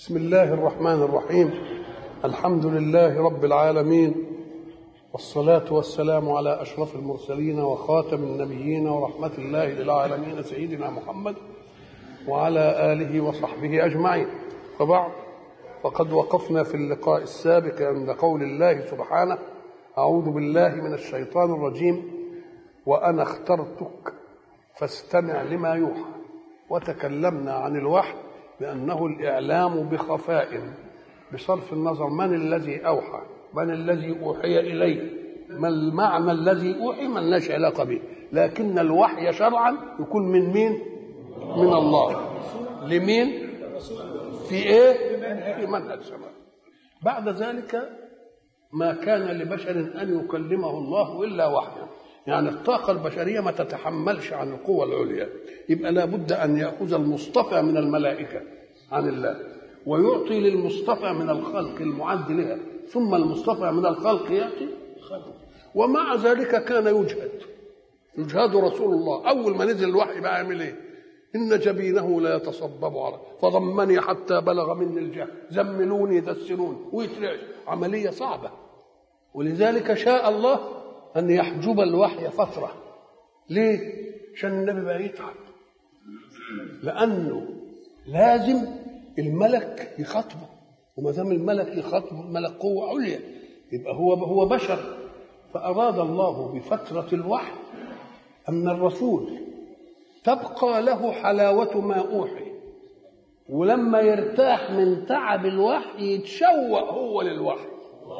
بسم الله الرحمن الرحيم الحمد لله رب العالمين والصلاة والسلام على أشرف المرسلين وخاتم النبيين ورحمة الله للعالمين سيدنا محمد وعلى آله وصحبه أجمعين وبعد فقد وقفنا في اللقاء السابق عند قول الله سبحانه أعوذ بالله من الشيطان الرجيم وأنا اخترتك فاستمع لما يوحى وتكلمنا عن الوحي بأنه الإعلام بخفاء بصرف النظر من الذي أوحى من الذي أوحي إليه ما المعنى الذي أوحي من لناش علاقة به لكن الوحي شرعا يكون من مين من الله لمين في ايه في منهج سماء بعد ذلك ما كان لبشر ان يكلمه الله الا وحيا يعني الطاقة البشرية ما تتحملش عن القوة العليا يبقى لابد أن يأخذ المصطفى من الملائكة عن الله ويعطي للمصطفى من الخلق المعد لها ثم المصطفى من الخلق يأتي ومع ذلك كان يجهد يجهد رسول الله أول ما نزل الوحي بقى يعمل إيه إن جبينه لا يتصبب على فضمني حتى بلغ مني الجهل زملوني دسروني ويترعش عملية صعبة ولذلك شاء الله أن يحجب الوحي فترة ليه؟ عشان النبي بقى يتعب لأنه لازم الملك يخاطبه وما دام الملك يخاطبه الملك قوة عليا يبقى هو هو بشر فأراد الله بفترة الوحي أن الرسول تبقى له حلاوة ما أوحي ولما يرتاح من تعب الوحي يتشوق هو للوحي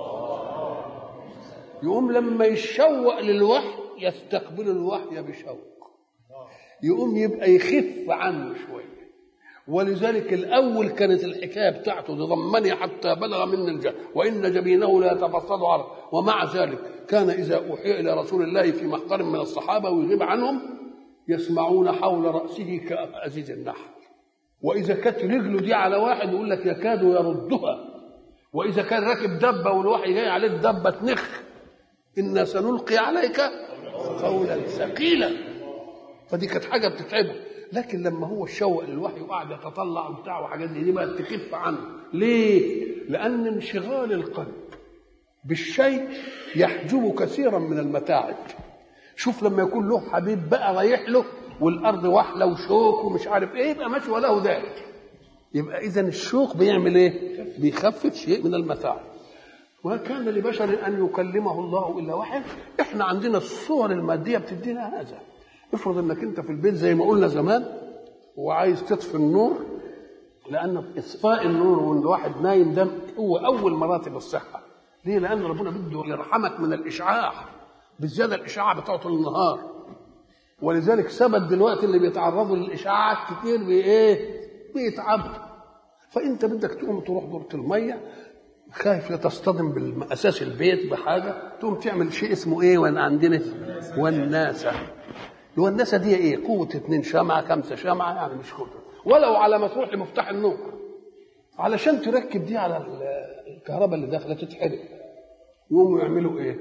يقوم لما يشوق للوحي يستقبل الوحي بشوق يقوم يبقى يخف عنه شويه ولذلك الاول كانت الحكايه بتاعته ضمني حتى بلغ من الجهل وان جبينه لا يتفصل عرق ومع ذلك كان اذا اوحي الى رسول الله في محضر من الصحابه ويغيب عنهم يسمعون حول راسه كازيز النحل واذا كانت رجله دي على واحد يقول لك يكاد يردها واذا كان راكب دبه والوحي جاي عليه الدبه تنخ انا سنلقي عليك قولا ثقيلا فدي كانت حاجه بتتعبه لكن لما هو الشوق للوحي وقعد يتطلع وبتاع وحاجات دي بقت تخف عنه ليه؟ لأن انشغال القلب بالشيء يحجب كثيرا من المتاعب شوف لما يكون له حبيب بقى رايح له والأرض وحلة وشوك ومش عارف إيه يبقى ماشي وله ذلك يبقى إذا الشوق بيعمل إيه؟ بيخفف شيء من المتاعب وكان لبشر أن يكلمه الله إلا وحي إحنا عندنا الصور المادية بتدينا هذا افرض انك انت في البيت زي ما قلنا زمان وعايز تطفي النور لان اطفاء النور وان واحد نايم ده هو اول مراتب الصحه ليه؟ لان ربنا بده يرحمك من الاشعاع بالزياده الاشعاع بتاعته النهار ولذلك ثبت دلوقتي اللي بيتعرضوا للاشعاعات كتير بايه؟ بيتعبوا فانت بدك تقوم تروح دورة الميه خايف لا تصطدم بالاساس البيت بحاجه تقوم تعمل شيء اسمه ايه وانا عندنا والناسه الوناسه دي ايه؟ قوه اتنين شمعه خمسه شمعه يعني مش قوه ولو على ما تروح لمفتاح النور علشان تركب دي على الكهرباء اللي داخله تتحرق يقوموا يعملوا ايه؟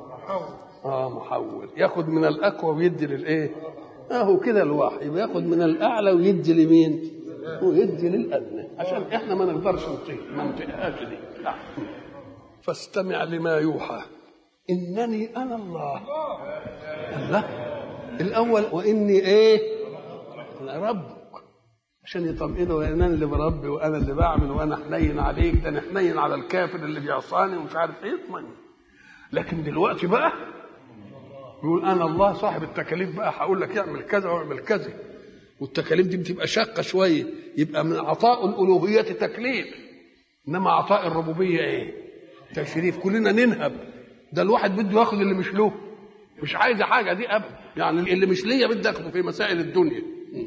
اه محول ياخد من الاقوى ويدي للايه؟ اهو كده الواحد ياخد من الاعلى ويدي لمين؟ ويدي للادنى عشان احنا ما نقدرش نطيق ما نطيقهاش دي فاستمع لما يوحى انني انا الله الله الاول واني ايه انا ربك عشان يطمئنوا انا اللي بربي وانا اللي بعمل وانا حنين عليك ده انا حنين على الكافر اللي بيعصاني ومش عارف ايه يطمن لكن دلوقتي بقى يقول انا الله صاحب التكاليف بقى هقول لك اعمل كذا واعمل كذا والتكاليف دي بتبقى شاقه شويه يبقى من عطاء الالوهيه تكليف انما عطاء الربوبيه ايه تشريف كلنا ننهب ده الواحد بده ياخد اللي مش له مش عايز حاجه دي ابدا يعني اللي مش ليا بدي اخده في مسائل الدنيا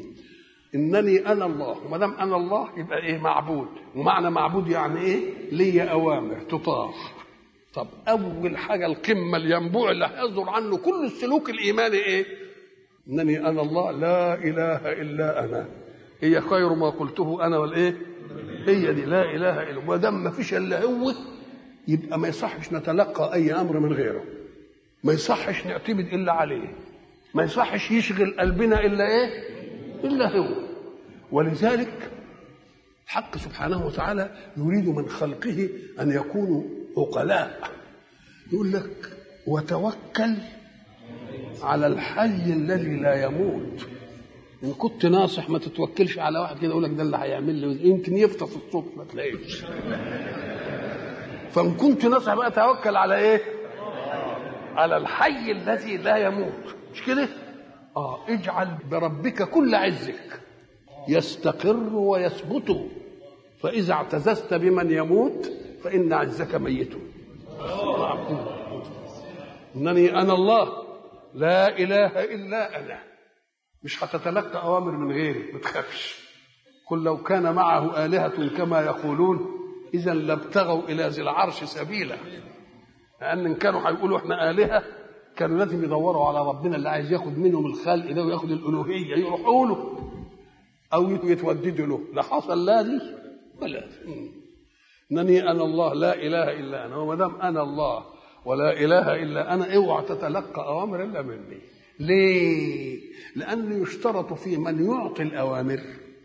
انني انا الله وما دام انا الله يبقى ايه معبود ومعنى معبود يعني ايه ليا اوامر تطاع طب اول حاجه القمه الينبوع اللي هيصدر عنه كل السلوك الايماني ايه انني انا الله لا اله الا انا هي خير ما قلته انا والايه هي دي لا اله الا ما دام ما فيش الا هو يبقى ما يصحش نتلقى اي امر من غيره ما يصحش نعتمد الا عليه ما يصحش يشغل قلبنا الا ايه الا هو ولذلك الحق سبحانه وتعالى يريد من خلقه ان يكونوا عقلاء يقول لك وتوكل على الحي الذي لا يموت ان كنت ناصح ما تتوكلش على واحد كده يقول لك ده اللي هيعمل لي يمكن يفطس الصبح ما تلاقيش فان كنت ناصح بقى توكل على ايه على الحي الذي لا يموت مش كده اه اجعل بربك كل عزك يستقر ويثبت فاذا اعتززت بمن يموت فان عزك ميت انني انا الله لا اله الا انا مش هتتلقى اوامر من غيري ما تخافش قل لو كان معه الهه كما يقولون اذا لابتغوا الى ذي العرش سبيلا لان ان كانوا هيقولوا احنا الهه كانوا لازم يدوروا على ربنا اللي عايز ياخد منهم الخلق ده وياخد الالوهيه يروحوا له او يتوددوا له لا حصل لا دي ولا انني انا الله لا اله الا انا وما دام انا الله ولا اله الا انا اوعى تتلقى اوامر الا مني ليه لان يشترط في من يعطي الاوامر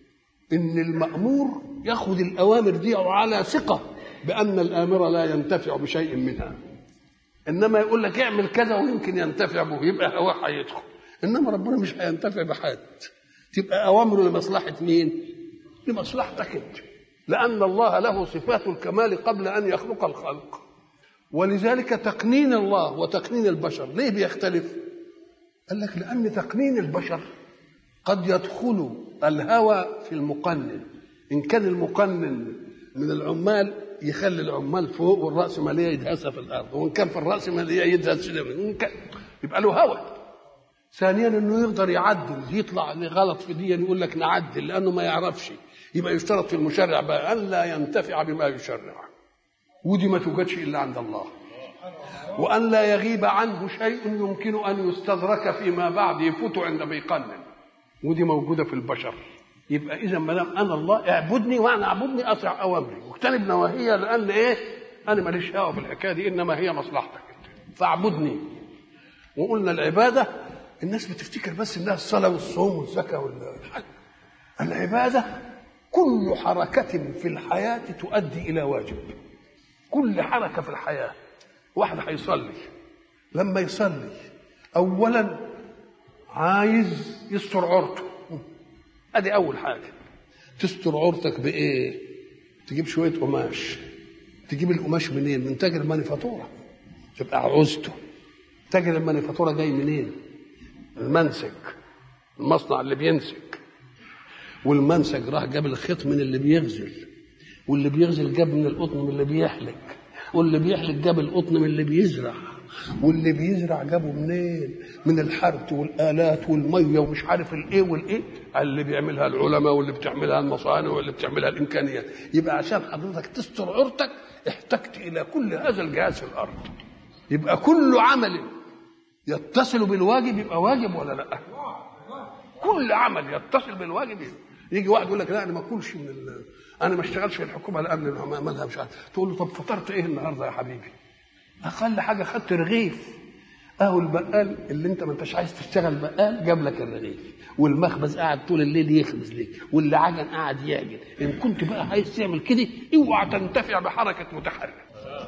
ان المامور ياخذ الاوامر دي على ثقه بان الامر لا ينتفع بشيء منها انما يقول لك اعمل كذا ويمكن ينتفع به يبقى هو هيدخل انما ربنا مش هينتفع بحد تبقى اوامره لمصلحه مين لمصلحتك انت لان الله له صفات الكمال قبل ان يخلق الخلق ولذلك تقنين الله وتقنين البشر ليه بيختلف قال لك لان تقنين البشر قد يدخل الهوى في المقنن ان كان المقنن من العمال يخلي العمال فوق والرأسمالية يدهسها في الأرض وإن كان في الرأسمالية يدهس وإن كان يبقى له هوى ثانيا انه يقدر يعدل يطلع غلط في دي يقول لك نعدل لانه ما يعرفش يبقى يشترط في المشرع بقى ان لا ينتفع بما يشرع ودي ما توجدش الا عند الله وان لا يغيب عنه شيء يمكن ان يستدرك فيما بعد يفوت عند بيقنن ودي موجوده في البشر يبقى اذا ما دام انا الله اعبدني وانا اعبدني اطع اوامري واجتنب نواهي لان ايه انا ماليش دعوه بالحكايه دي انما هي مصلحتك فاعبدني وقلنا العباده الناس بتفتكر بس انها الصلاه والصوم والزكاه والحج العباده كل حركه في الحياه تؤدي الى واجب كل حركه في الحياه واحد هيصلي لما يصلي اولا عايز يستر عورته ادي اول حاجه تستر عورتك بايه تجيب شويه قماش تجيب القماش منين من تاجر المانيفاتوره تبقى عوزته تاجر المانيفاتوره جاي منين المنسج المصنع اللي بينسج والمنسج راح جاب الخيط من اللي بيغزل واللي بيغزل جاب من القطن من اللي بيحلك واللي بيحلك جاب القطن من اللي بيزرع واللي بيزرع جابه منين من الحرث والالات والميه ومش عارف الايه والايه اللي بيعملها العلماء واللي بتعملها المصانع واللي بتعملها الامكانيات يبقى عشان حضرتك تستر عورتك احتجت الى كل هذا الجهاز في الارض يبقى كل عمل يتصل بالواجب يبقى واجب ولا لا كل عمل يتصل بالواجب يبقى. يجي واحد يقول لك لا انا ما اكلش من ال... انا ما اشتغلش في الحكومه لان مالها مش عارف تقول له طب فطرت ايه النهارده يا حبيبي اقل حاجه خدت رغيف اهو البقال اللي انت ما انتش عايز تشتغل بقال جاب لك الرغيف والمخبز قاعد طول الليل يخبز ليك واللي عجن قاعد يعجن ان كنت بقى عايز تعمل كده اوعى تنتفع بحركه متحرك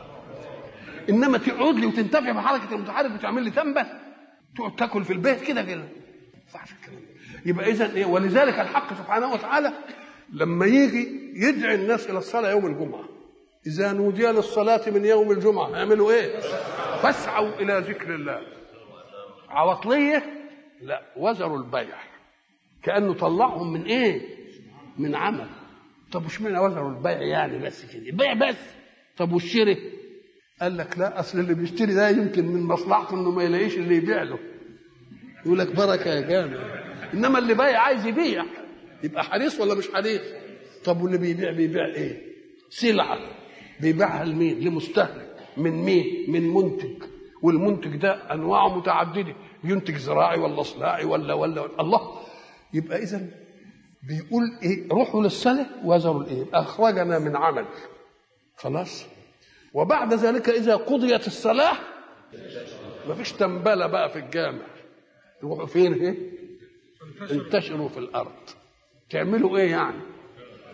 انما تقعد لي وتنتفع بحركه المتحرك وتعمل لي تنبه تقعد تاكل في البيت كده كده ينفعش الكلام يبقى اذا ايه ولذلك الحق سبحانه وتعالى لما يجي يدعي الناس الى الصلاه يوم الجمعه اذا نودي للصلاه من يوم الجمعه يعملوا ايه فاسعوا الى ذكر الله عواطليه لا وزروا البيع كانه طلعهم من ايه من عمل طب وش معنى وزروا البيع يعني بس كده البيع بس طب والشراء قال لك لا اصل اللي بيشتري ده يمكن من مصلحته انه ما يلاقيش اللي يبيع له يقول لك بركه يا جامع انما اللي بايع عايز يبيع يبقى حريص ولا مش حريص طب واللي بيبيع بيبيع ايه سلعه بيبيعها لمين لمستهلك من مين من منتج والمنتج ده انواعه متعدده ينتج زراعي ولا صناعي ولا ولا, ولا. الله يبقى اذا بيقول ايه روحوا للصلاه وذروا الايه اخرجنا من عمل خلاص وبعد ذلك اذا قضيت الصلاه مفيش تنبله بقى في الجامع تروحوا فين ايه انتشروا في الارض تعملوا ايه يعني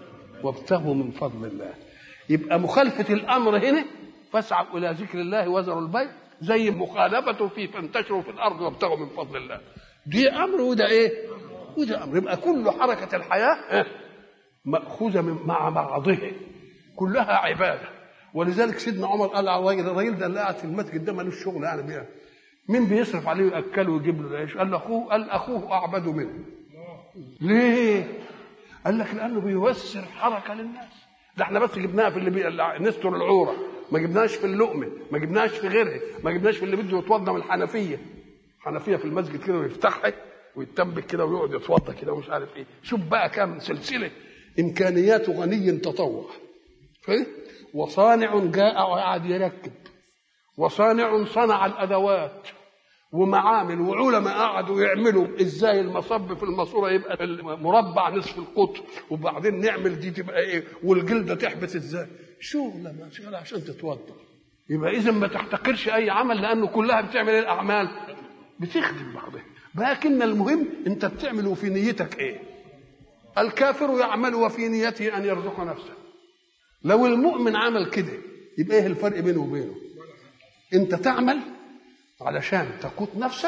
وابتغوا من فضل الله يبقى مخالفة الأمر هنا فاسعوا إلى ذكر الله وذروا البيع زي مخالفته في فانتشروا في الأرض وابتغوا من فضل الله دي أمر وده إيه وده أمر يبقى كل حركة الحياة مأخوذة من مع بعضها كلها عبادة ولذلك سيدنا عمر قال على الراجل الراجل ده اللي قاعد في المسجد ده ملوش شغل يعني بيه مين بيصرف عليه ويأكله ويجيب له العيش؟ قال له أخوه قال أخوه أعبد منه ليه؟ قال لك لأنه بيوسر حركة للناس ده احنا بس جبناها في اللي بي... نستر العورة ما جبناش في اللقمة ما جبناش في غيرها ما جبناش في اللي بده يتوضى من الحنفية حنفية في المسجد كده ويفتحها ويتنبك كده ويقعد يتوضى كده ومش عارف ايه شوف بقى كام سلسلة إمكانيات غني تطوع فاهم؟ وصانع جاء وقعد يركب وصانع صنع الادوات ومعامل وعلماء قعدوا يعملوا ازاي المصب في الماسوره يبقى مربع نصف القطر وبعدين نعمل دي تبقى ايه والجلده تحبس ازاي شغله ما شغله عشان تتوضا يبقى اذا ما تحتقرش اي عمل لانه كلها بتعمل ايه الاعمال بتخدم بعضها لكن المهم انت بتعمل وفي نيتك ايه الكافر يعمل وفي نيته ان يرزق نفسه لو المؤمن عمل كده يبقى ايه الفرق بينه وبينه انت تعمل علشان تقود نفسك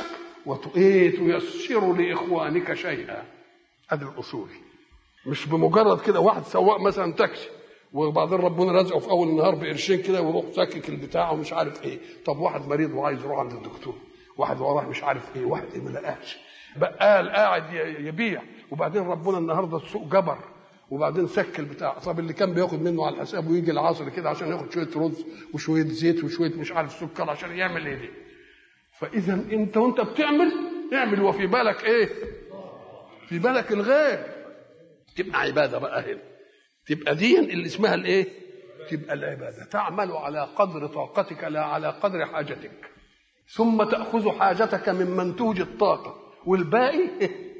وتيسر لاخوانك شيئا هذه الاصول مش بمجرد كده واحد سواق مثلا تاكسي وبعدين ربنا رزقه في اول النهار بقرشين كده ويروح ساكك البتاع ومش عارف ايه طب واحد مريض وعايز يروح عند الدكتور واحد وراه مش عارف ايه واحد إيه ما لقاش بقال قاعد يبيع وبعدين ربنا النهارده السوق جبر وبعدين سك البتاع طب اللي كان بياخد منه على الحساب ويجي العصر كده عشان ياخد شويه رز وشويه زيت وشويه مش عارف سكر عشان يعمل ايه دي فاذا انت وانت بتعمل اعمل وفي بالك ايه في بالك الغير تبقى عباده بقى هنا تبقى دي اللي اسمها الايه تبقى العباده تعمل على قدر طاقتك لا على قدر حاجتك ثم تاخذ حاجتك من منتوج الطاقه والباقي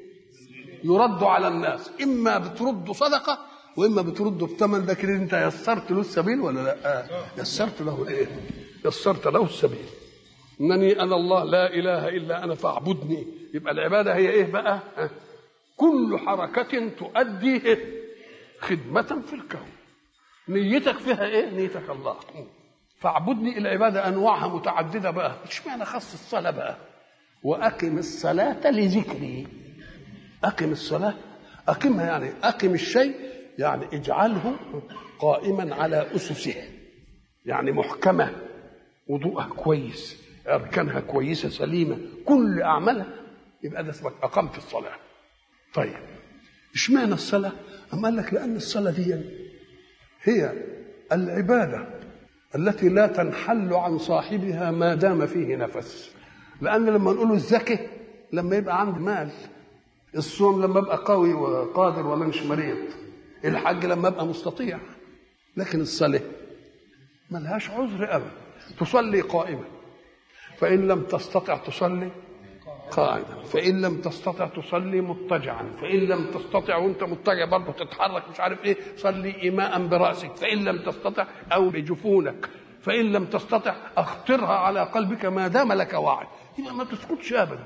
يرد على الناس اما بترد صدقه واما بترد بثمن لكن انت يسرت له السبيل ولا لا يسرت له الايه يسرت له السبيل انني انا الله لا اله الا انا فاعبدني يبقى العباده هي ايه بقى كل حركه تؤدي خدمه في الكون نيتك فيها ايه نيتك الله فاعبدني العباده انواعها متعدده بقى اشمعنى خص الصلاه بقى واقم الصلاه لذكري أقم الصلاة أقمها يعني أقم الشيء يعني اجعله قائما على أسسه يعني محكمة وضوءها كويس أركانها كويسة سليمة كل أعمالها يبقى ده اسمك أقمت الصلاة طيب اشمعنى الصلاة؟ أم قال لك لأن الصلاة دي هي العبادة التي لا تنحل عن صاحبها ما دام فيه نفس لأن لما نقول الزكاة لما يبقى عنده مال الصوم لما ابقى قوي وقادر ولا مش مريض الحج لما ابقى مستطيع لكن الصلاه ملهاش عذر ابدا تصلي قائما فان لم تستطع تصلي قاعدا فان لم تستطع تصلي مضطجعا فان لم تستطع وانت مضطجع برضه تتحرك مش عارف ايه صلي ايماء براسك فان لم تستطع او بجفونك فان لم تستطع اخطرها على قلبك ما دام لك وعي يبقى ما تسكتش ابدا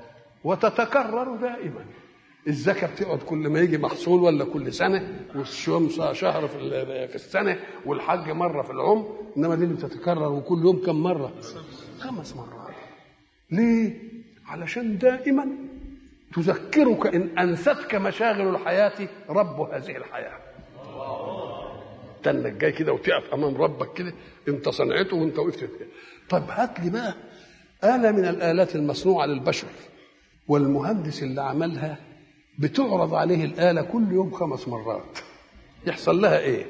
وتتكرر دائما الزكاة بتقعد كل ما يجي محصول ولا كل سنة والصوم شهر في في السنة والحج مرة في العمر إنما دي اللي بتتكرر وكل يوم كم مرة؟ خمس مرات ليه؟ علشان دائما تذكرك إن أنستك مشاغل الحياة رب هذه الحياة تنك جاي كده وتقف أمام ربك كده أنت صنعته وأنت وقفت كده طب هات لي بقى آلة من الآلات المصنوعة للبشر والمهندس اللي عملها بتعرض عليه الآلة كل يوم خمس مرات يحصل لها إيه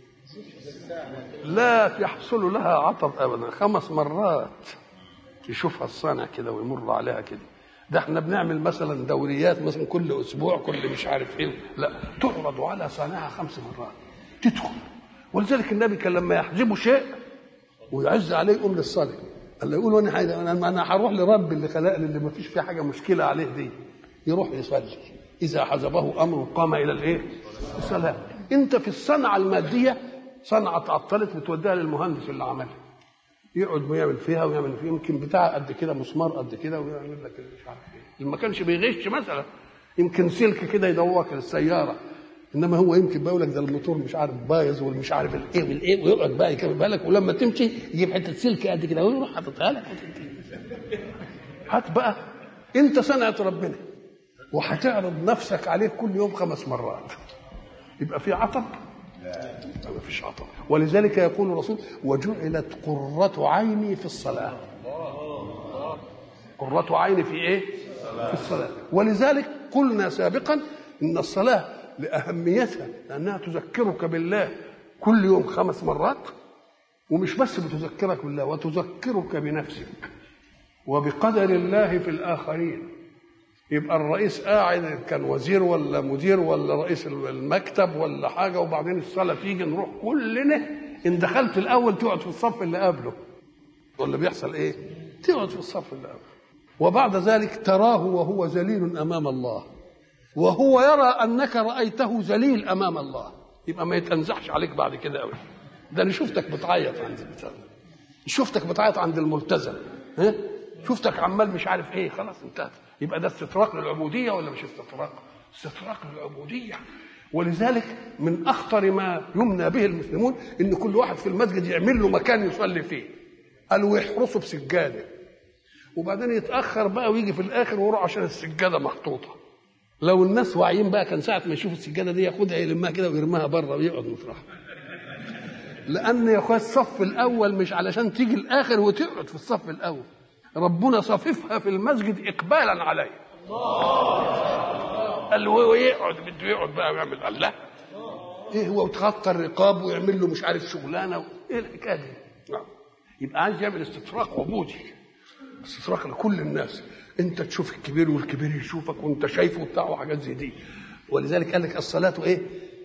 لا يحصل لها عطب أبدا خمس مرات يشوفها الصانع كده ويمر عليها كده ده احنا بنعمل مثلا دوريات مثلا كل اسبوع كل مش عارف ايه لا تعرض على صانعها خمس مرات تدخل ولذلك النبي كان لما يحجبه شيء ويعز عليه يقوم للصلاه قال له يقول انا انا انا هروح لرب اللي خلقني اللي ما فيش فيه حاجه مشكله عليه دي يروح يصلي اذا حزبه امر قام الى الايه؟ الصلاه انت في الصنعه الماديه صنعه تعطلت بتوديها للمهندس اللي عملها يقعد ويعمل فيها ويعمل فيها يمكن بتاع قد كده مسمار قد كده ويعمل لك مش عارف ايه ما كانش بيغش مثلا يمكن سلك كده يدورك للسياره انما هو يمكن بقول لك ده الموتور مش عارف بايظ والمش عارف الايه والايه ويقعد بقى يكمل بالك ولما تمشي يجيب حته سلك قد كده ويروح حاططها لك هات بقى انت صنعه ربنا وهتعرض نفسك عليه كل يوم خمس مرات يبقى في عطب لا ما فيش عطب ولذلك يقول الرسول وجعلت قرة عيني في الصلاة قرة عيني في ايه في الصلاة ولذلك قلنا سابقا ان الصلاة لأهميتها لأنها تذكرك بالله كل يوم خمس مرات ومش بس بتذكرك بالله وتذكرك بنفسك وبقدر الله في الآخرين يبقى الرئيس قاعد كان وزير ولا مدير ولا رئيس المكتب ولا حاجة وبعدين الصلاة تيجي نروح كلنا إن دخلت الأول تقعد في الصف اللي قبله ولا بيحصل إيه؟ تقعد في الصف اللي قبله وبعد ذلك تراه وهو ذليل أمام الله وهو يرى أنك رأيته ذليل أمام الله يبقى ما يتنزعش عليك بعد كده قوي ده أنا شفتك بتعيط عند البتاع شفتك بتعيط عند الملتزم ها؟ شفتك عمال مش عارف ايه خلاص انتهت يبقى ده استطراق للعبوديه ولا مش استطراق؟ استطراق للعبوديه ولذلك من اخطر ما يمنى به المسلمون ان كل واحد في المسجد يعمل له مكان يصلي فيه قالوا يحرسه بسجاده وبعدين يتاخر بقى ويجي في الاخر ويروح عشان السجاده محطوطه لو الناس واعيين بقى كان ساعه ما يشوف السجاده دي ياخدها يلمها كده ويرميها بره ويقعد مطرحها لان يا اخويا الصف الاول مش علشان تيجي الاخر وتقعد في الصف الاول ربنا صففها في المسجد اقبالا عليه قال له هو يقعد بده يقعد بقى ويعمل قال لا ايه هو وتغطى الرقاب ويعمل له مش عارف شغلانه و... ايه الحكايه دي نعم. يبقى عايز يعمل استطراق عبودي استطراق لكل الناس انت تشوف الكبير والكبير يشوفك وانت شايفه وبتاع وحاجات زي دي ولذلك قال لك الصلاه ايه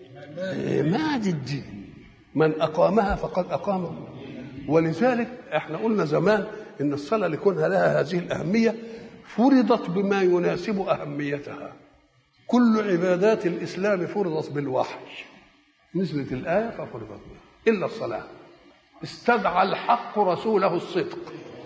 عماد الدين من اقامها فقد اقام ولذلك احنا قلنا زمان ان الصلاه لكونها لها هذه الاهميه فرضت بما يناسب اهميتها كل عبادات الاسلام فرضت بالوحي نزلت الايه ففرضت بها الا الصلاه استدعى الحق رسوله الصدق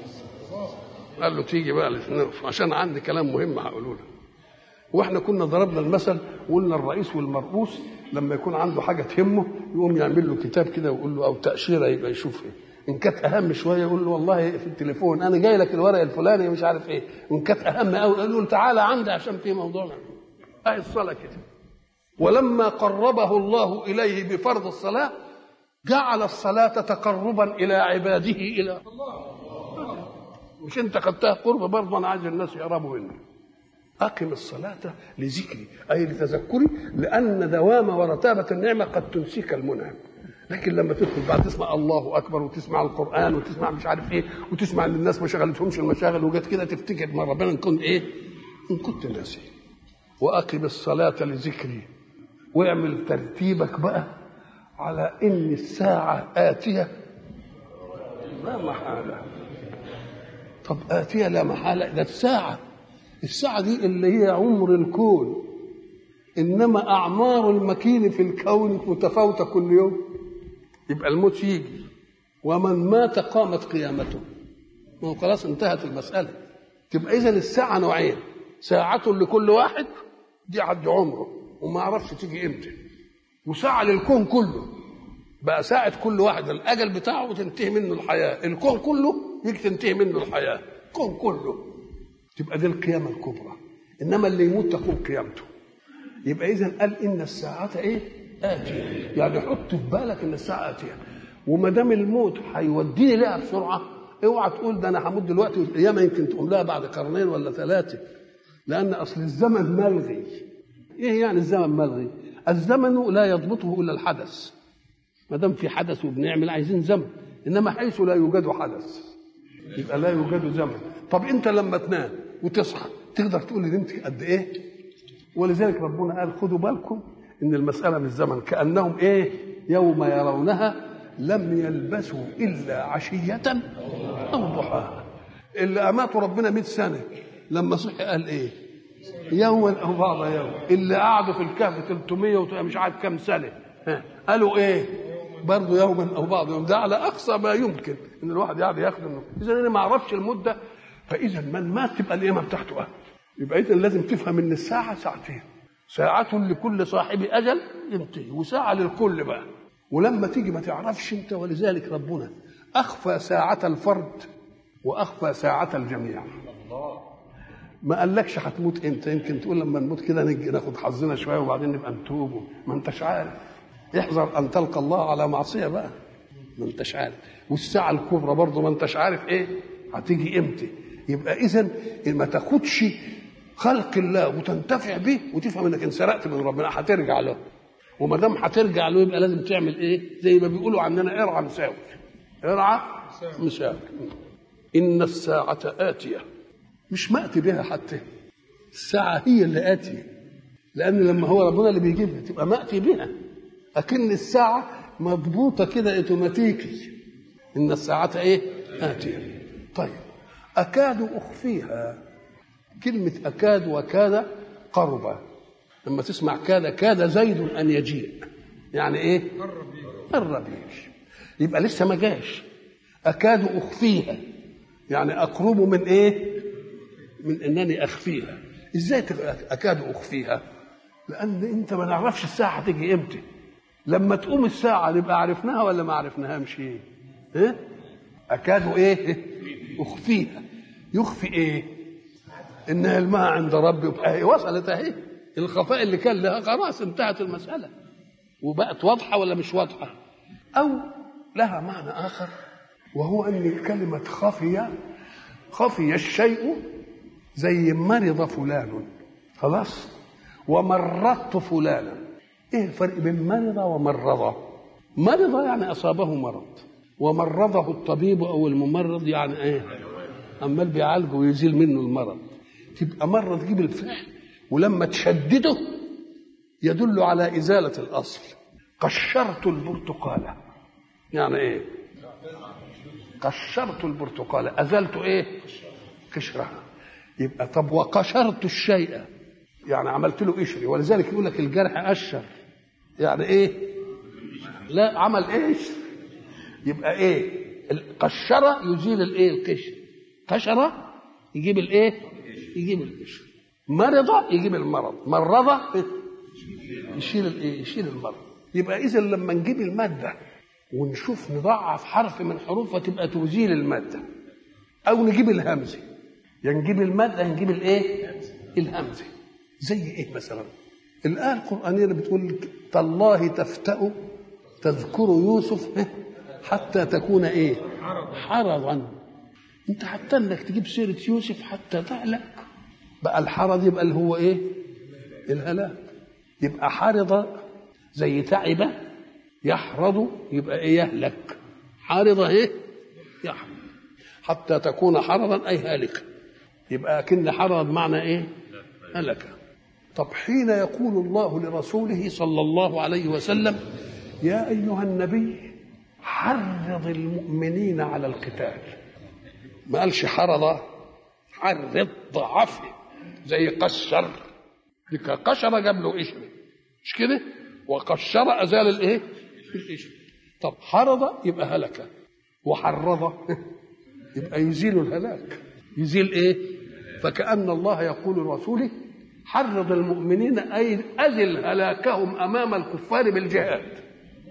قال له تيجي بقى الاثنين عشان عندي كلام مهم هقوله لك واحنا كنا ضربنا المثل وقلنا الرئيس والمرؤوس لما يكون عنده حاجه تهمه يقوم يعمل له كتاب كده ويقول له او تاشيره يبقى يشوف ايه ان كانت اهم شويه يقول له والله في التليفون انا جاي لك الورق الفلاني مش عارف ايه وان كانت اهم قوي يقول له تعالى عندي عشان في موضوع اهي الصلاه كده ولما قربه الله اليه بفرض الصلاه جعل الصلاه تقربا الى عباده الى الله مش انت خدتها قرب برضه انا عايز الناس يقربوا مني أقم الصلاة لذكري أي لتذكري لأن دوام ورتابة النعمة قد تنسيك المنعم لكن لما تدخل بعد تسمع الله اكبر وتسمع القران وتسمع مش عارف ايه وتسمع ان الناس ما شغلتهمش المشاغل وجت كده تفتكر ما ربنا ان كنت ايه؟ ان كنت ناسي واقم الصلاه لذكري واعمل ترتيبك بقى على ان الساعه اتيه لا محاله طب اتيه لا محاله ده الساعه الساعه دي اللي هي عمر الكون انما اعمار المكين في الكون متفاوته كل يوم يبقى الموت يجي ومن مات قامت قيامته ما هو خلاص انتهت المسألة تبقى إذا الساعة نوعين ساعة لكل واحد دي عد عمره وما يعرفش تيجي امتى وساعة للكون كله بقى ساعة كل واحد الأجل بتاعه وتنتهي منه الحياة الكون كله يجي تنتهي منه الحياة الكون كله تبقى دي القيامة الكبرى إنما اللي يموت تقوم قيامته يبقى إذا قال إن الساعة إيه؟ آتية يعني حط في بالك ان الساعة آتية وما دام الموت هيوديني لها بسرعة اوعى تقول ده انا هموت دلوقتي والقيامة يمكن تقوم لها بعد قرنين ولا ثلاثة لأن أصل الزمن ملغي إيه يعني الزمن ملغي؟ الزمن لا يضبطه إلا الحدث ما دام في حدث وبنعمل عايزين زمن إنما حيث لا يوجد حدث يبقى لا يوجد زمن طب أنت لما تنام وتصحى تقدر تقول لي نمت قد إيه؟ ولذلك ربنا قال خدوا بالكم ان المساله مش زمن كانهم ايه يوم يرونها لم يلبثوا الا عشيه او ضحاها اللي اماتوا ربنا 100 سنه لما صحي قال ايه يوما او بعض يوم اللي قعدوا في الكهف 300 مش عارف كم سنه ها. قالوا ايه برضه يوما او بعض يوم ده على اقصى ما يمكن ان الواحد يقعد يخدم اذا انا ما اعرفش المده فاذا من مات تبقى القيامه بتاعته أه. يبقى اذا لازم تفهم ان الساعه ساعتين ساعة لكل صاحب أجل ينتهي وساعة للكل بقى ولما تيجي ما تعرفش انت ولذلك ربنا أخفى ساعة الفرد وأخفى ساعة الجميع ما قالكش هتموت امتى يمكن تقول لما نموت كده نجي ناخد حظنا شويه وبعدين نبقى نتوب ما انتش عارف احذر ان تلقى الله على معصيه بقى ما انتش عارف والساعه الكبرى برضه ما انتش عارف ايه هتيجي امتى يبقى اذا ما تاخدش خلق الله وتنتفع به وتفهم انك انسرقت من ربنا هترجع له وما دام هترجع له يبقى لازم تعمل ايه زي ما بيقولوا عندنا ارعى مساوي ارعى مساوي ان الساعه اتيه مش مأتي بها حتى الساعة هي اللي آتية لأن لما هو ربنا اللي بيجيبها تبقى مأتي بها أكن الساعة مضبوطة كده اوتوماتيكي إن الساعة إيه؟ آتية طيب أكاد أخفيها كلمة أكاد وكاد قربة لما تسمع كاد كاد زيد أن يجيء يعني إيه؟ قرب يجي يبقى لسه ما جاش أكاد أخفيها يعني أقرب من إيه؟ من انني اخفيها ازاي اكاد اخفيها لان انت ما نعرفش الساعه هتيجي امتى لما تقوم الساعه نبقى عرفناها ولا ما عرفناهاش ايه إيه؟ اكاد ايه اخفيها يخفي ايه ان علمها عند ربي يبقى وصلت اهي الخفاء اللي كان لها خلاص انتهت المساله وبقت واضحه ولا مش واضحه او لها معنى اخر وهو ان كلمه خفي خفي الشيء زي مرض فلان خلاص ومرضت فلانا ايه الفرق بين مرض ومرض مرض يعني اصابه مرض ومرضه الطبيب او الممرض يعني ايه عمال بيعالجه ويزيل منه المرض تبقى مره تجيب الفعل ولما تشدده يدل على ازاله الاصل قشرت البرتقاله يعني ايه قشرت البرتقاله ازلت ايه قشرها يبقى طب وقشرت الشيء يعني عملت له قشري ولذلك يقول لك الجرح قشر يعني ايه لا عمل ايش يبقى ايه القشرة يزيل الايه القشر قشرة يجيب الايه يجيب القشر مرض يجيب المرض مرض يشيل الايه يشيل المرض يبقى اذا لما نجيب الماده ونشوف نضعف حرف من حروفها تبقى تزيل الماده او نجيب الهمزه يا نجيب المادة يا نجيب الايه؟ الهمزة زي ايه مثلا؟ الآية القرآنية اللي بتقول تالله تفتأ تذكر يوسف حتى تكون ايه؟ حرضا انت حتى انك تجيب سيرة يوسف حتى تهلك بقى الحرض يبقى اللي هو ايه؟ الهلاك يبقى حرض زي تعب يحرض يبقى ايه يهلك حارض ايه؟ يحرض حتى تكون حرضا اي هالكا يبقى كن حرض معنى ايه هلك طب حين يقول الله لرسوله صلى الله عليه وسلم يا ايها النبي حرض المؤمنين على القتال ما قالش حرض حرض ضعف زي قشر ديك قشر جاب له قشر مش كده وقشر ازال الايه القشر طب حرض يبقى هلك وحرض يبقى يزيل الهلاك يزيل ايه فكأن الله يقول لرسوله حرض المؤمنين أي أزل هلاكهم أمام الكفار بالجهاد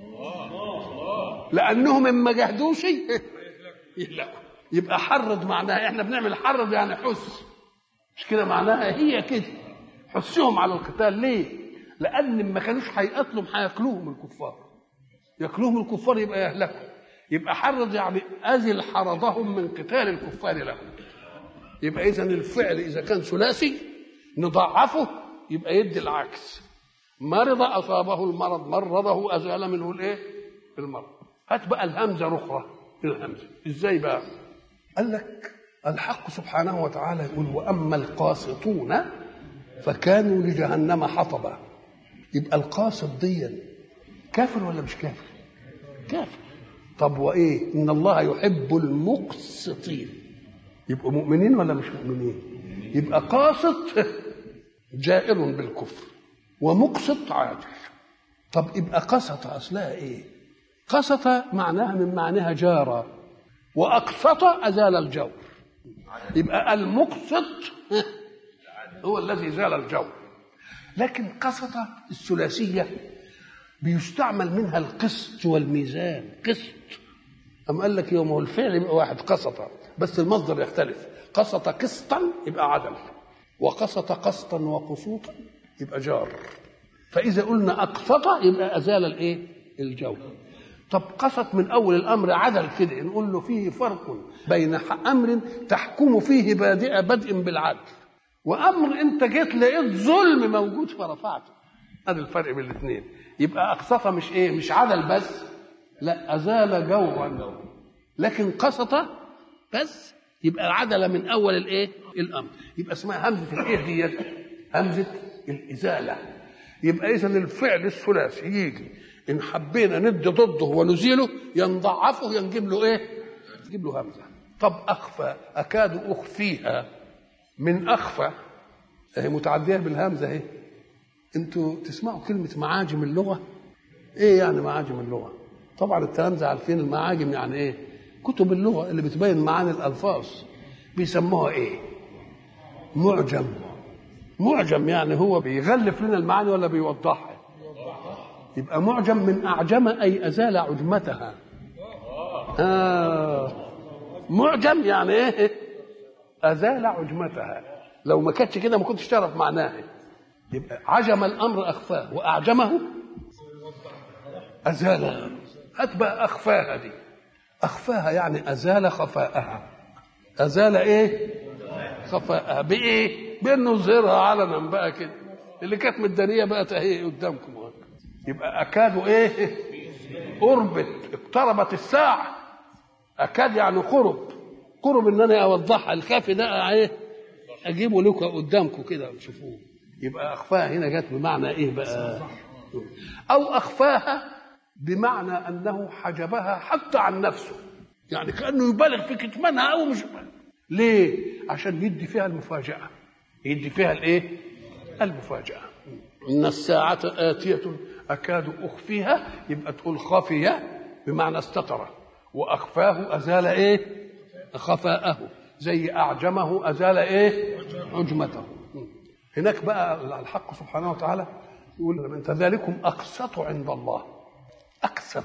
لأنهم إن ما جاهدوش يهلكوا يبقى حرض معناها احنا بنعمل حرض يعني حس مش كده معناها هي كده حسهم على القتال ليه؟ لأن ما كانوش هيقتلهم هياكلوهم الكفار ياكلوهم الكفار يبقى يهلكوا يبقى حرض يعني أزل حرضهم من قتال الكفار لهم يبقى اذا الفعل اذا كان ثلاثي نضعفه يبقى يدي العكس مرض اصابه المرض مرضه ازال منه الايه المرض هات بقى الهمزه الاخرى الهمزه ازاي بقى قال لك الحق سبحانه وتعالى يقول واما القاسطون فكانوا لجهنم حطبا يبقى القاسط ديا كافر ولا مش كافر كافر طب وايه ان الله يحب المقسطين يبقوا مؤمنين ولا مش مؤمنين يبقى قاسط جائر بالكفر ومقسط عادل طب يبقى قسط اصلها ايه قسط معناها من معناها جار واقسط ازال الجور يبقى المقسط هو الذي زال الجور لكن قسطة الثلاثية بيستعمل منها القسط والميزان قسط أم قال لك يوم هو الفعل يبقى واحد قسط بس المصدر يختلف قسط قسطا يبقى عدل وقسط قسطا وقسوطا يبقى جار فإذا قلنا أقسط يبقى أزال الإيه؟ الجو طب قسط من أول الأمر عدل كده نقول له فيه فرق بين أمر تحكم فيه بادئ بدء بالعدل وأمر أنت جيت لقيت ظلم موجود فرفعته هذا الفرق بين الاثنين يبقى أقسط مش إيه؟ مش عدل بس لا أزال جورا لكن قسط بس يبقى عدل من أول الإيه؟ الأمر يبقى اسمها همزة الإيه دي همزة الإزالة يبقى إذا الفعل الثلاثي يجي إن حبينا ندي ضده ونزيله ينضعفه ينجيب له إيه؟ نجيب له همزة طب أخفى أكاد أخفيها من أخفى هي متعدية بالهمزة أهي أنتوا تسمعوا كلمة معاجم اللغة إيه يعني معاجم اللغة؟ طبعا التلامذة عارفين المعاجم يعني إيه؟ كتب اللغة اللي بتبين معاني الألفاظ بيسموها إيه؟ معجم معجم يعني هو بيغلف لنا المعاني ولا بيوضحها يبقى معجم من أعجم أي أزال عجمتها آه معجم يعني إيه أزال عجمتها لو ما كانتش كده ما كنتش تعرف معناها يبقى عجم الأمر أخفاه وأعجمه أزال هات بقى أخفاها دي أخفاها يعني أزال خفاءها أزال إيه خفاءها بإيه بانه يظهرها علنا بقى كده اللي كانت مدانيه بقت اهي قدامكم يبقى اكاد ايه قربت اقتربت الساعه اكاد يعني قرب قرب ان انا اوضحها الكافي ده ايه اجيبه لكم قدامكم كده تشوفوه يبقى اخفاها هنا جت بمعنى ايه بقى او اخفاها بمعنى انه حجبها حتى عن نفسه يعني كانه يبالغ في كتمانها او مش ليه عشان يدي فيها المفاجاه يدي فيها الايه المفاجاه ان الساعه اتيه اكاد اخفيها يبقى تقول خافيه بمعنى استتر واخفاه ازال ايه خفاءه زي اعجمه ازال ايه عجمته هناك بقى الحق سبحانه وتعالى يقول من ذلكم اقسط عند الله اقسط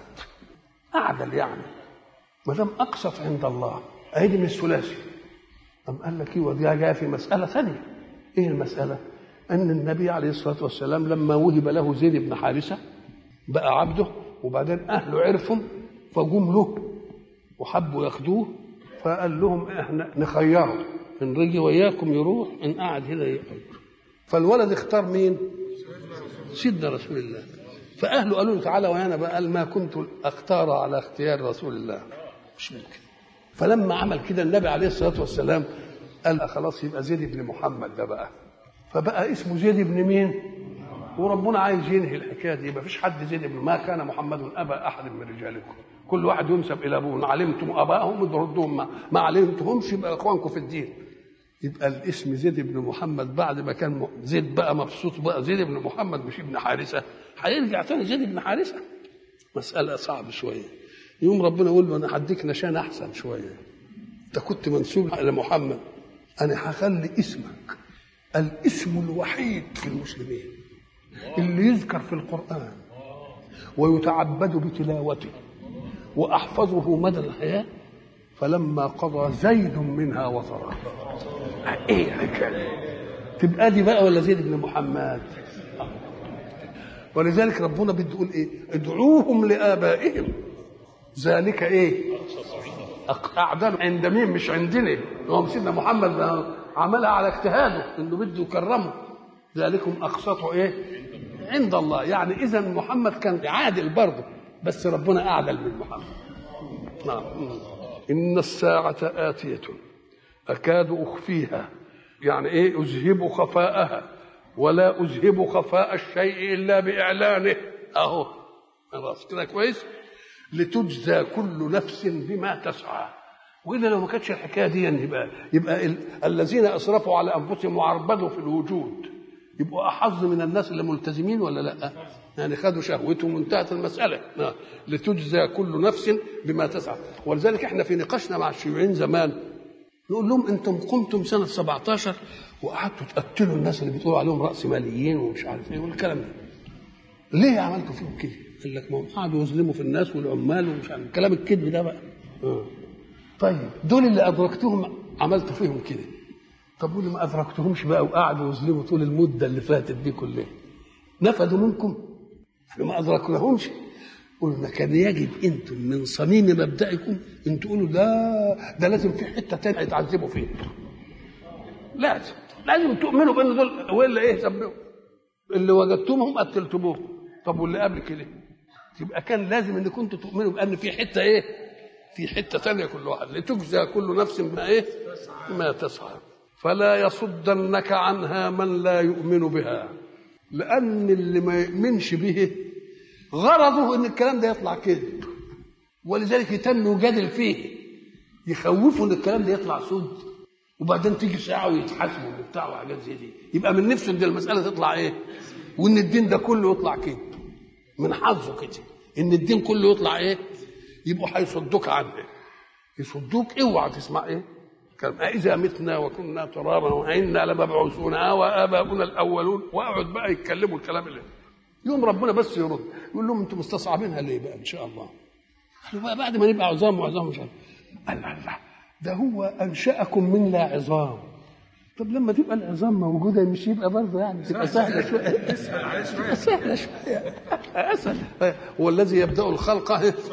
اعدل يعني ما دام اقسط عند الله اهي من الثلاثي أم قال لك ايوه دي جايه في مساله ثانيه ايه المساله؟ ان النبي عليه الصلاه والسلام لما وهب له زيد بن حارثه بقى عبده وبعدين اهله عرفوا فجم له وحبوا ياخدوه فقال لهم احنا نخيره ان رجي وياكم يروح ان قعد هنا يقعد فالولد اختار مين؟ سيدنا رسول الله فاهله قالوا له تعالى ويانا بقى قال ما كنت اختار على اختيار رسول الله مش ممكن فلما عمل كده النبي عليه الصلاه والسلام قال خلاص يبقى زيد بن محمد ده بقى فبقى اسمه زيد بن مين؟ وربنا عايز ينهي الحكايه دي ما فيش حد زيد بن ما كان محمد ابا احد من رجالكم كل واحد ينسب الى ابوه علمتم ابائهم ردوهم ما, ما علمتهمش يبقى اخوانكم في الدين يبقى الاسم زيد بن محمد بعد ما كان زيد بقى مبسوط بقى زيد بن محمد مش ابن حارثه هيرجع تاني زيد بن حارثه مساله صعبه شويه يوم ربنا يقول له انا هديك نشان احسن شويه انت كنت منسوب الى محمد انا هخلي اسمك الاسم الوحيد في المسلمين اللي يذكر في القران ويتعبد بتلاوته واحفظه مدى الحياه فلما قضى زيد منها وطرا ايه الحكايه تبقى دي بقى ولا زيد بن محمد ولذلك ربنا بده يقول ايه ادعوهم لابائهم ذلك ايه اعدل عند مين مش عندنا هو سيدنا محمد عملها على اجتهاده انه بده يكرمه ذلكم اقسطوا ايه عند الله يعني اذا محمد كان عادل برضه بس ربنا اعدل من محمد نعم ان الساعه اتيه اكاد اخفيها يعني ايه اذهب خفاءها ولا اذهب خفاء الشيء الا باعلانه اهو خلاص كده كويس لتجزى كل نفس بما تسعى والا لو ما كانتش الحكايه دي يبقى يبقى ال... الذين اسرفوا على انفسهم وعربدوا في الوجود يبقوا احظ من الناس اللي ملتزمين ولا لا؟ يعني خدوا شهوتهم وانتهت المساله لتجزى كل نفس بما تسعى ولذلك احنا في نقاشنا مع الشيوعيين زمان نقول لهم انتم قمتم سنه 17 وقعدتوا تقتلوا الناس اللي بتقولوا عليهم راس ماليين ومش عارف ايه والكلام ده ليه عملتوا فيهم كده؟ قال لك ما هم قعدوا يظلموا في الناس والعمال ومش عارف الكلام الكذب ده بقى آه. طيب دول اللي ادركتهم عملتوا فيهم كده طب واللي ما ادركتهمش بقى وقعدوا يظلموا طول المده اللي فاتت دي كلها نفذوا منكم ما ادركناهمش قلنا كان يجب انتم من صميم مبدئكم ان تقولوا لا ده لازم في حته تانية يتعذبوا فيها لازم لازم تؤمنوا بان دول والا ايه ذنبهم اللي وجدتمهم قتلتموهم طب واللي قبل كده يبقى كان لازم ان كنتوا تؤمنوا بان في حته ايه في حته ثانيه كل واحد لتجزى كل نفس ما ايه ما تسعى فلا يصدنك عنها من لا يؤمن بها لان اللي ما يؤمنش به غرضه ان الكلام ده يطلع كذب ولذلك يتم يجادل فيه يخوفوا ان الكلام ده يطلع سود وبعدين تيجي ساعه ويتحاسبوا وبتاع وحاجات زي دي يبقى من نفسه ان المساله تطلع ايه وان الدين ده كله يطلع كده من حظه كده ان الدين كله يطلع ايه يبقوا هيصدوك عنه يصدوك اوعى تسمع ايه كلام اذا متنا وكنا ترابا وانا لمبعوثون واباؤنا الاولون واقعد بقى يتكلموا الكلام اللي يوم ربنا بس يرد يقول لهم انتم مستصعبينها ليه بقى ان شاء الله قالوا بقى بعد ما نبقى عظام وعظام مش عارف قال الله ده هو انشاكم من لا عظام طب لما تبقى العظام موجوده مش يبقى برضه يعني تبقى سهله شويه اسهل عليه شويه تبقى سهله شويه اسهل هو الذي يبدا الخلق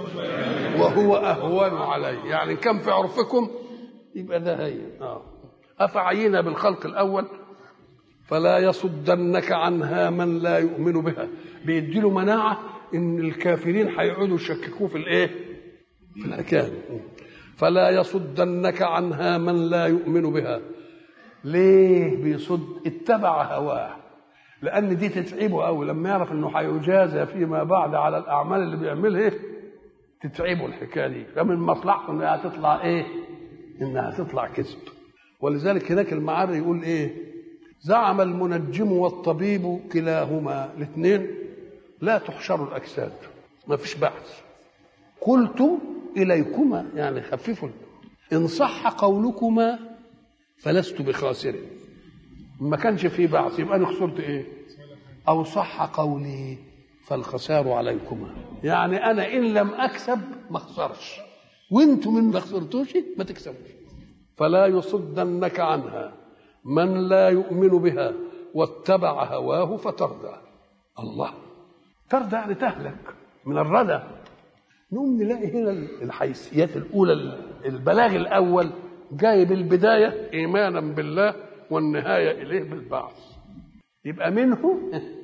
وهو اهون عليه يعني كم في عرفكم يبقى ده هي اه افعينا بالخلق الاول فلا يصدنك عنها من لا يؤمن بها بيدي له مناعه ان الكافرين هيقعدوا يشككوه في الايه في الحكايه فلا يصدنك عنها من لا يؤمن بها ليه بيصد اتبع هواه لان دي تتعبه قوي لما يعرف انه هيجازى فيما بعد على الاعمال اللي بيعملها تتعبه الحكايه دي فمن مصلحته انها تطلع ايه انها تطلع كذب ولذلك هناك المعري يقول ايه زعم المنجم والطبيب كلاهما الاثنين لا تحشر الاجساد ما فيش بعث قلت اليكما يعني خففوا ان صح قولكما فلست بخاسر ما كانش في بعث يبقى انا خسرت ايه او صح قولي فالخسار عليكما يعني انا ان لم اكسب ما اخسرش وانتم من ما خسرتوش ما تكسبوش فلا يصدنك عنها من لا يؤمن بها واتبع هواه فتردى الله تردى يعني تهلك من الردى نقوم نلاقي هنا الحيثيات الاولى البلاغ الاول جايب البدايه ايمانا بالله والنهايه اليه بالبعث يبقى منه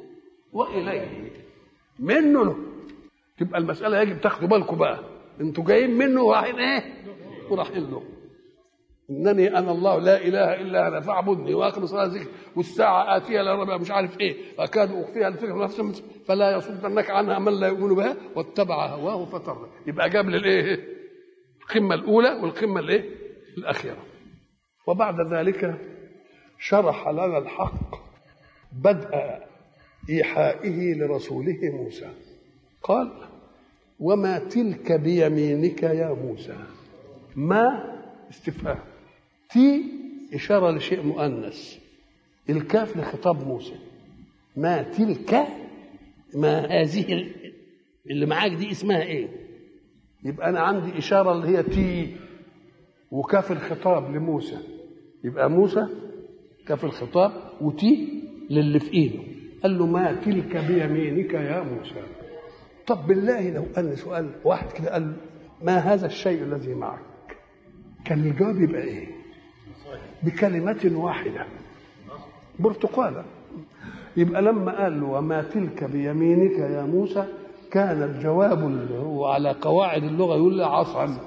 واليه منه له تبقى المساله يجب تاخدوا بالكم بقى انتوا جايين منه ورايحين ايه ورايحين له انني انا الله لا اله الا انا فاعبدني واقم صلاه ذكر والساعه اتيه لا ربع مش عارف ايه اكاد اخفيها الفكره نفسها فلا يصدنك عنها من لا يؤمن بها واتبع هواه فتردى يبقى جاب للايه القمه الاولى والقمه الايه الاخيره وبعد ذلك شرح لنا الحق بدء ايحائه لرسوله موسى قال وما تلك بيمينك يا موسى ما استفهام تي إشارة لشيء مؤنث الكاف لخطاب موسى ما تلك ما هذه اللي معاك دي اسمها ايه يبقى انا عندي اشاره اللي هي تي وكاف الخطاب لموسى يبقى موسى كاف الخطاب وتي للي في ايده قال له ما تلك بيمينك يا موسى طب بالله لو قال سؤال واحد كده قال ما هذا الشيء الذي معك كان الجواب يبقى ايه بكلمة واحدة برتقالة يبقى لما قال له وما تلك بيمينك يا موسى كان الجواب اللي هو على قواعد اللغة يقول له عصا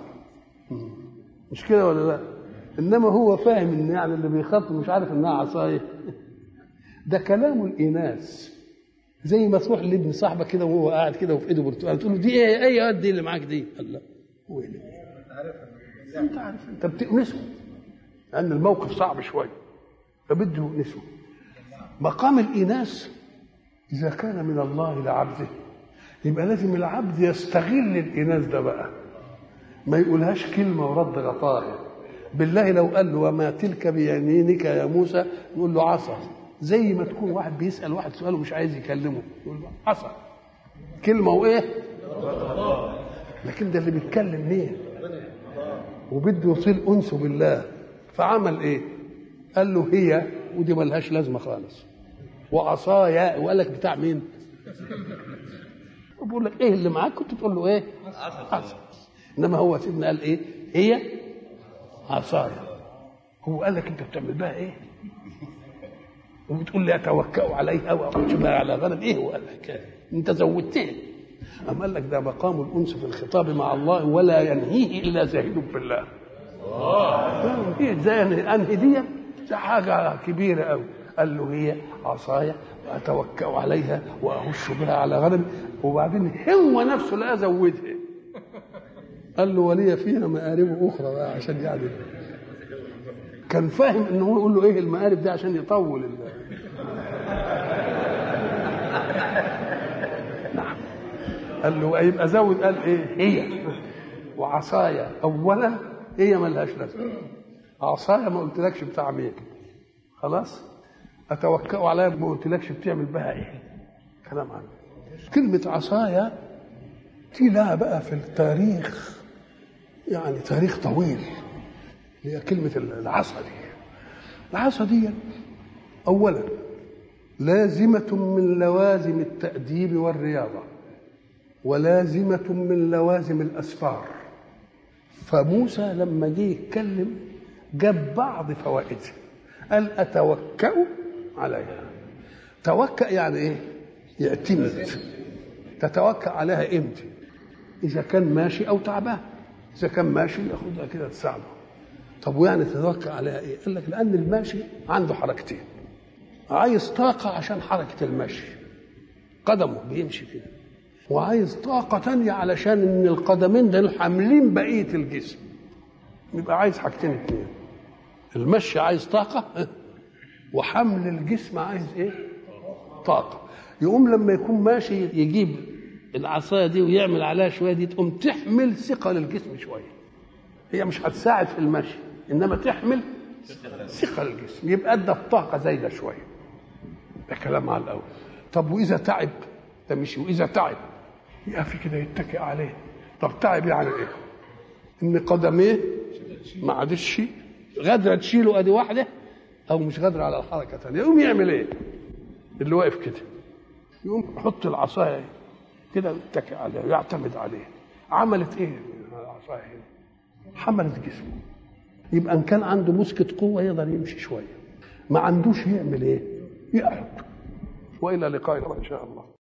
مش كده ولا لا انما هو فاهم ان يعني اللي بيخاطب مش عارف انها عصايه ده كلام الاناث زي ما تروح لابن صاحبك كده وهو قاعد كده وفي ايده برتقال تقول له دي ايه ايه يا دي اللي معاك دي قال لا هو اللي انت عارف انت بتؤنسه لان الموقف صعب شويه فبده يؤنسه مقام الاناث اذا كان من الله لعبده يبقى لازم العبد يستغل الاناث ده بقى ما يقولهاش كلمه ورد غطاها بالله لو قال له وما تلك بيمينك يا موسى يقول له عصا زي ما تكون واحد بيسال واحد سؤال ومش عايز يكلمه يقول له عصا كلمه وايه لكن ده اللي بيتكلم ليه وبده يطيل انسه بالله فعمل ايه قال له هي ودي ملهاش لازمه خالص وعصايا وقال لك بتاع مين بقول لك ايه اللي معاك كنت تقول له ايه عصا انما هو سيدنا قال ايه هي عصايا هو قال لك انت بتعمل بها ايه وبتقول لي اتوكأ عليها واخش بها على غنم ايه هو قال لك انت زودتني أم قال لك ده مقام الأنس في الخطاب مع الله ولا ينهيه إلا زاهد في الله ايه ازاي انهي دي ده حاجه كبيره قوي قال له هي عصايا واتوكا عليها واهش بها على غنم وبعدين هو نفسه لا زودها قال له ولي فيها مآرب اخرى بقى عشان يعني كان فاهم ان هو يقول له ايه المآرب دي عشان يطول ال... نعم قال له يبقى زود قال ايه هي وعصايا اولا هي ملهاش لازمه عصايا ما قلتلكش بتاع مين خلاص اتوكأ عليها ما قلتلكش بتعمل بها ايه كلام عنه كلمة عصايا دي لها بقى في التاريخ يعني تاريخ طويل هي كلمة العصا دي العصا دي أولا لازمة من لوازم التأديب والرياضة ولازمة من لوازم الأسفار فموسى لما جه يتكلم جاب بعض فوائدها قال أتوكأ عليها توكأ يعني إيه؟ يعتمد تتوكأ عليها إمتى؟ إذا كان ماشي أو تعبان إذا كان ماشي ياخدها كده تساعده طب ويعني تتوكأ عليها إيه؟ قال لك لأن الماشي عنده حركتين عايز طاقة عشان حركة المشي قدمه بيمشي كده وعايز طاقة تانية علشان إن القدمين دول حاملين بقية الجسم يبقى عايز حاجتين اتنين المشي عايز طاقة وحمل الجسم عايز ايه؟ طاقة يقوم لما يكون ماشي يجيب العصاية دي ويعمل عليها شوية دي تقوم تحمل ثقل الجسم شوية هي مش هتساعد في المشي إنما تحمل ثقل الجسم يبقى ادى الطاقة زايدة شوية ده كلام على الأول طب وإذا تعب ده مشي وإذا تعب يقف كده يتكئ عليه طب تعب يعني إيه؟ إن قدميه ما عادش غادرة تشيله أدي واحدة أو مش غادرة على الحركة ثانية يقوم يعمل إيه؟ اللي واقف كده يقوم يحط العصاية كده يتكئ عليها ويعتمد عليها عملت إيه العصاية هنا؟ حملت جسمه يبقى ان كان عنده مسكة قوة يقدر يمشي شوية ما عندوش يعمل ايه يقعد والى لقاء ان شاء الله